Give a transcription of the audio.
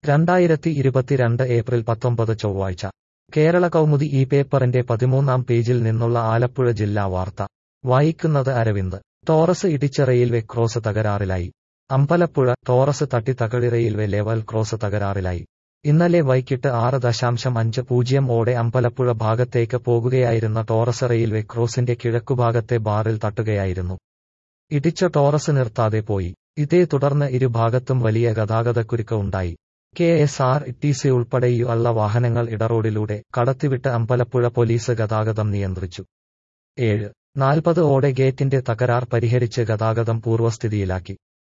രണ്ടായിരത്തി ഇരുപത്തിരണ്ട് ഏപ്രിൽ പത്തൊമ്പത് ചൊവ്വാഴ്ച കേരള കൗമുദി ഈ പേപ്പറിന്റെ പതിമൂന്നാം പേജിൽ നിന്നുള്ള ആലപ്പുഴ ജില്ലാ വാർത്ത വായിക്കുന്നത് അരവിന്ദ് ടോറസ് ഇടിച്ച റെയിൽവേ ക്രോസ് തകരാറിലായി അമ്പലപ്പുഴ ടോറസ് തട്ടി തകഴി റെയിൽവേ ലെവൽ ക്രോസ് തകരാറിലായി ഇന്നലെ വൈകിട്ട് ആറ് ദശാംശം അഞ്ച് പൂജ്യം ഓടെ അമ്പലപ്പുഴ ഭാഗത്തേക്ക് പോകുകയായിരുന്ന ടോറസ് റെയിൽവേ ക്രോസിന്റെ കിഴക്കുഭാഗത്തെ ബാറിൽ തട്ടുകയായിരുന്നു ഇടിച്ച ടോറസ് നിർത്താതെ പോയി ഇതേ തുടർന്ന് ഇരുഭാഗത്തും വലിയ ഗതാഗതക്കുരുക്ക് ഉണ്ടായി K S R T C ഉൾപ്പെടെയുള്ള വാഹനങ്ങൾ ഇടറോഡിലൂടെ കടത്തിവിട്ട് അമ്പലപ്പുഴ പോലീസ് ഗതാഗതം നിയന്ത്രിച്ചു ഏഴ് നാൽപ്പത് ഓടെ ഗേറ്റിന്റെ തകരാർ പരിഹരിച്ച് ഗതാഗതം പൂർവ്വസ്ഥിതിയിലാക്കി